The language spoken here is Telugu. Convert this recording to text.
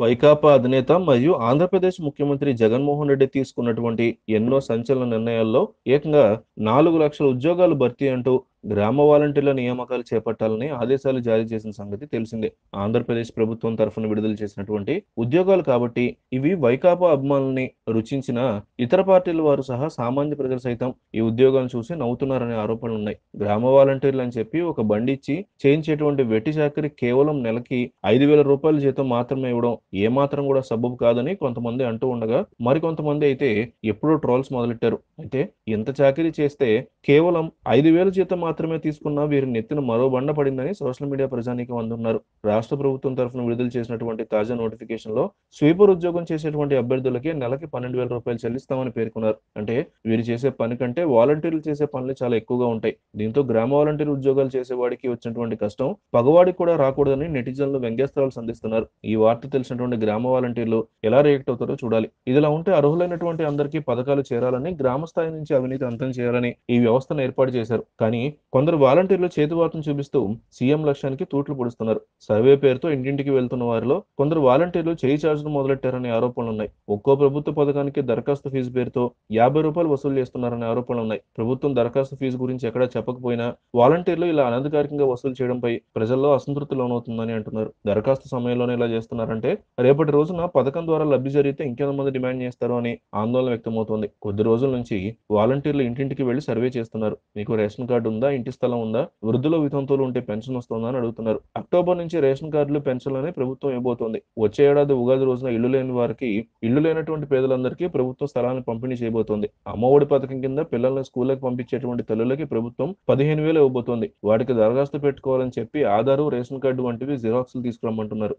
వైకాపా అధినేత మరియు ఆంధ్రప్రదేశ్ ముఖ్యమంత్రి జగన్మోహన్ రెడ్డి తీసుకున్నటువంటి ఎన్నో సంచలన నిర్ణయాల్లో ఏకంగా నాలుగు లక్షల ఉద్యోగాలు భర్తీ అంటూ గ్రామ వాలంటీర్ల నియామకాలు చేపట్టాలని ఆదేశాలు జారీ చేసిన సంగతి తెలిసిందే ఆంధ్రప్రదేశ్ ప్రభుత్వం తరఫున విడుదల చేసినటువంటి ఉద్యోగాలు కాబట్టి ఇవి వైకాపా అభిమానుల్ని రుచించిన ఇతర పార్టీల వారు సహా సామాన్య ప్రజలు సైతం ఈ ఉద్యోగాలను చూసి నవ్వుతున్నారనే ఆరోపణలు ఉన్నాయి గ్రామ వాలంటీర్లు అని చెప్పి ఒక బండి ఇచ్చి చేయించేటువంటి వెట్టి చాకరి కేవలం నెలకి ఐదు వేల రూపాయల జీతం మాత్రమే ఇవ్వడం ఏమాత్రం కూడా సబబు కాదని కొంతమంది అంటూ ఉండగా మరికొంతమంది అయితే ఎప్పుడో ట్రోల్స్ మొదలెట్టారు అయితే ఇంత చాకరీ చేస్తే కేవలం ఐదు వేల జీతం మాత్రమే తీసుకున్న వీరి నెత్తిన మరో బండ పడిందని సోషల్ మీడియా ప్రజానీకం అందున్నారు రాష్ట్ర ప్రభుత్వం తరఫున విడుదల చేసినటువంటి తాజా నోటిఫికేషన్ లో స్వీపర్ ఉద్యోగం చేసేటువంటి అభ్యర్థులకి నెలకి పన్నెండు వేల రూపాయలు చెల్లిస్తామని పేర్కొన్నారు అంటే వీరు చేసే పని కంటే వాలంటీర్లు చేసే పనులు చాలా ఎక్కువగా ఉంటాయి దీంతో గ్రామ వాలంటీర్ ఉద్యోగాలు చేసే వాడికి వచ్చినటువంటి కష్టం పగవాడికి కూడా రాకూడదని నెటిజన్లు వ్యంగ్యాస్త్రాలు సంధిస్తున్నారు ఈ వార్త తెలిసినటువంటి గ్రామ వాలంటీర్లు ఎలా రియాక్ట్ అవుతారో చూడాలి ఇదిలా ఉంటే అర్హులైనటువంటి అందరికీ పథకాలు చేరాలని గ్రామ స్థాయి నుంచి అవినీతి అంతం చేయాలని ఈ వ్యవస్థను ఏర్పాటు చేశారు కానీ కొందరు వాలంటీర్లు చేతివాటం చూపిస్తూ సీఎం లక్ష్యానికి తూట్లు పొడుస్తున్నారు సర్వే పేరుతో ఇంటింటికి వెళ్తున్న వారిలో కొందరు వాలంటీర్లు చేయి చార్జీలు మొదలెట్టారనే ఆరోపణలు ఉన్నాయి ఒక్కో ప్రభుత్వ పథకానికి దరఖాస్తు ఫీజు పేరుతో యాభై రూపాయలు వసూలు చేస్తున్నారనే ఆరోపణలు ఉన్నాయి ప్రభుత్వం దరఖాస్తు ఫీజు గురించి ఎక్కడా చెప్పకపోయినా వాలంటీర్లు ఇలా అనధికారికంగా వసూలు చేయడంపై ప్రజల్లో అసంతృప్తి లోనవుతుందని అంటున్నారు దరఖాస్తు సమయంలోనే ఇలా చేస్తున్నారంటే రేపటి రోజున పథకం ద్వారా లబ్ధి జరిగితే ఇంకెంతమంది డిమాండ్ చేస్తారు అని ఆందోళన వ్యక్తమవుతోంది కొద్ది రోజుల నుంచి వాలంటీర్లు ఇంటింటికి వెళ్లి సర్వే చేస్తున్నారు మీకు రేషన్ కార్డు ఉందా ఇంటి స్థలం ఉందా వృద్ధుల వితంతువులు ఉంటే పెన్షన్ వస్తుందా అని అడుగుతున్నారు అక్టోబర్ నుంచి రేషన్ కార్డులు పెన్షన్లని ప్రభుత్వం ఇవ్వబోతోంది వచ్చే ఏడాది ఉగాది రోజున ఇల్లు లేని వారికి ఇల్లు లేనటువంటి పేదలందరికీ ప్రభుత్వం స్థలాలను పంపిణీ చేయబోతోంది అమ్మఒడి పథకం కింద పిల్లల్ని స్కూళ్ళకి పంపించేటువంటి తల్లులకి ప్రభుత్వం పదిహేను వేలు ఇవ్వబోతోంది వాటికి దరఖాస్తు పెట్టుకోవాలని చెప్పి ఆధారు రేషన్ కార్డు వంటివి జిరాక్స్లు తీసుకురమ్మంటున్నారు